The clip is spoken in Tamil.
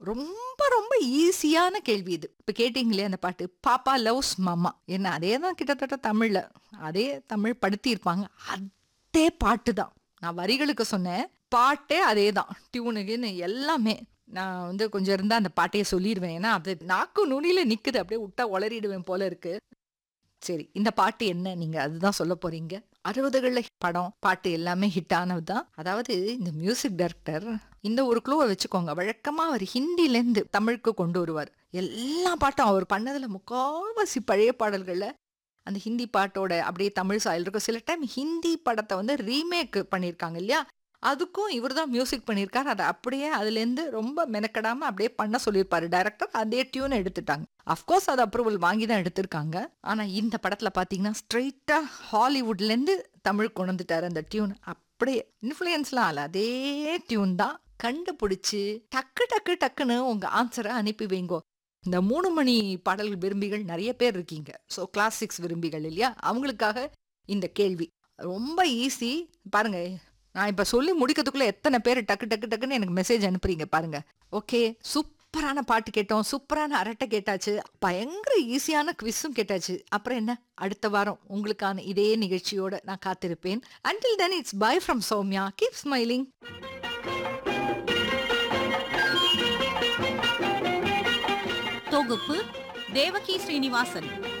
ரொம்ப ரொம்ப ஈஸியான கேள்வி இது இப்ப கேட்டீங்களே அந்த பாட்டு பாப்பா லவ்ஸ் மாமா என்ன அதே தான் கிட்டத்தட்ட தமிழ்ல அதே தமிழ் படுத்தி இருப்பாங்க அதே பாட்டு தான் நான் வரிகளுக்கு சொன்னேன் பாட்டே அதே தான் டியூனுக்குன்னு எல்லாமே நான் வந்து கொஞ்சம் இருந்தா அந்த பாட்டையே சொல்லிடுவேன் ஏன்னா அது நாக்கு நுனியில நிக்குது அப்படியே விட்டா உளறிடுவேன் போல இருக்கு சரி இந்த பாட்டு என்ன நீங்க அதுதான் சொல்ல போறீங்க அறுபதுகள்ல படம் பாட்டு எல்லாமே ஹிட் ஆனது தான் அதாவது இந்த மியூசிக் டைரக்டர் இந்த ஒரு க்ளூவை வச்சுக்கோங்க வழக்கமா அவர் ஹிந்தில இருந்து தமிழுக்கு கொண்டு வருவார் எல்லா பாட்டும் அவர் பண்ணதுல முக்கால்வாசி பழைய பாடல்கள்ல அந்த ஹிந்தி பாட்டோட அப்படியே தமிழ் சாயல் இருக்கும் சில டைம் ஹிந்தி படத்தை வந்து ரீமேக் பண்ணியிருக்காங்க இல்லையா அதுக்கும் இவர் தான் மியூசிக் பண்ணியிருக்காரு அதை அப்படியே அதுலேருந்து ரொம்ப மெனக்கடாம அப்படியே பண்ண சொல்லியிருப்பாரு டைரக்டர் அதே டியூன் எடுத்துட்டாங்க அஃப்கோர்ஸ் அது அப்ரூவல் வாங்கி தான் எடுத்திருக்காங்க ஆனா இந்த படத்துல பாத்தீங்கன்னா ஸ்ட்ரெயிட்டா ஹாலிவுட்லேருந்து தமிழ் கொண்டு வந்துட்டாரு அந்த டியூன் அப்படியே இன்ஃப்ளூயன்ஸ்லாம் ஆல அதே டியூன் தான் கண்டுபிடிச்சு டக்கு டக்கு டக்குன்னு உங்க ஆன்சரை அனுப்பி வைங்கோ இந்த மூணு மணி பாடல் விரும்பிகள் நிறைய பேர் இருக்கீங்க ஸோ கிளாசிக்ஸ் விரும்பிகள் இல்லையா அவங்களுக்காக இந்த கேள்வி ரொம்ப ஈஸி பாருங்க நான் இப்ப சொல்லி முடிக்கிறதுக்குள்ள எத்தனை பேர் டக்கு டக்கு டக்குன்னு எனக்கு மெசேஜ் அனுப்புறீங்க பாருங்க ஓகே சூப்பரான பாட்டு கேட்டோம் சூப்பரான அரட்டை கேட்டாச்சு பயங்கர ஈஸியான குவிஸும் கேட்டாச்சு அப்புறம் என்ன அடுத்த வாரம் உங்களுக்கான இதே நிகழ்ச்சியோட நான் காத்திருப்பேன் until then it's bye from Soumya keep smiling தொகுப்பு தேவகி ஸ்ரீனிவாசன்